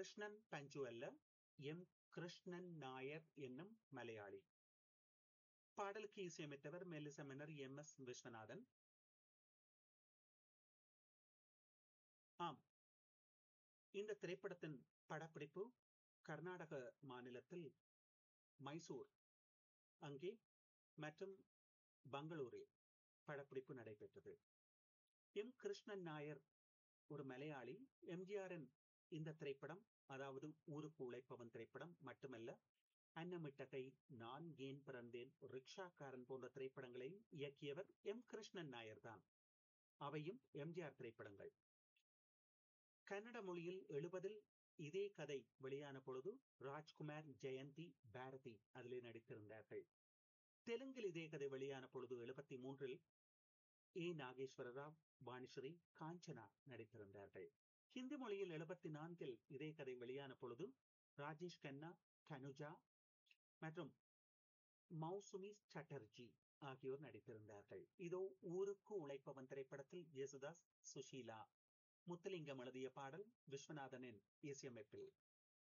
கிருஷ்ணன் பஞ்சு அல்ல எம் கிருஷ்ணன் நாயர் என்னும் மலையாளி பாடலுக்கு இசையமைத்தவர் மெல்லிசமன்னர் எம் எஸ் விஸ்வநாதன் ஆம் இந்த திரைப்படத்தின் படப்பிடிப்பு கர்நாடக மாநிலத்தில் மைசூர் அங்கே மற்றும் பங்களூரில் படப்பிடிப்பு நடைபெற்றது எம் கிருஷ்ணன் நாயர் ஒரு மலையாளி எம்ஜிஆரின் இந்த திரைப்படம் அதாவது ஊருக்கு உழைப்பவன் திரைப்படம் மட்டுமல்ல அன்னமிட்டகை நான் ஏன் பிறந்தேன் ரிக்ஷாக்காரன் போன்ற திரைப்படங்களை இயக்கியவர் எம் கிருஷ்ணன் நாயர் தான் அவையும் எம்ஜிஆர் திரைப்படங்கள் கன்னட மொழியில் எழுபதில் இதே கதை வெளியான பொழுது ராஜ்குமார் ஜெயந்தி பாரதி அதிலே நடித்திருந்தார்கள் தெலுங்கில் இதே கதை வெளியான பொழுது எழுபத்தி மூன்றில் ஏ நாகேஸ்வர ராவ் வாணிஸ்வரி காஞ்சனா நடித்திருந்தார்கள் ஹிந்தி மொழியில் எழுபத்தி நான்கில் இதே கதை வெளியான பொழுது ராஜேஷ் கண்ணா கனுஜா மற்றும் மௌசுமி சட்டர்ஜி ஆகியோர் நடித்திருந்தார்கள் இதோ ஊருக்கு உழைப்பவன் திரைப்படத்தில் யேசுதாஸ் சுஷீலா முத்துலிங்கம் எழுதிய பாடல் விஸ்வநாதனின் இசையமைப்பில்